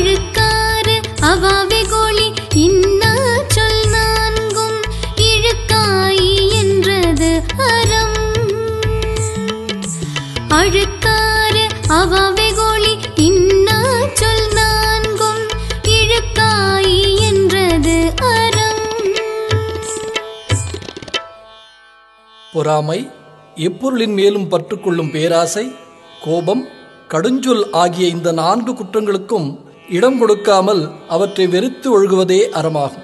அழுக்காறு அவாவே கோழி இன்னா சொல் நான்கும் இழுக்காய் என்றது அறம் அழுக்காறு அவாவே கோழி இன்னா சொல் நான்கும் இழுக்காய் என்றது அறம் பொறாமை எப்பொருளின் மேலும் பற்றுக்கொள்ளும் பேராசை கோபம் கடுஞ்சொல் ஆகிய இந்த நான்கு குற்றங்களுக்கும் இடம் கொடுக்காமல் அவற்றை வெறுத்து ஒழுகுவதே அறமாகும்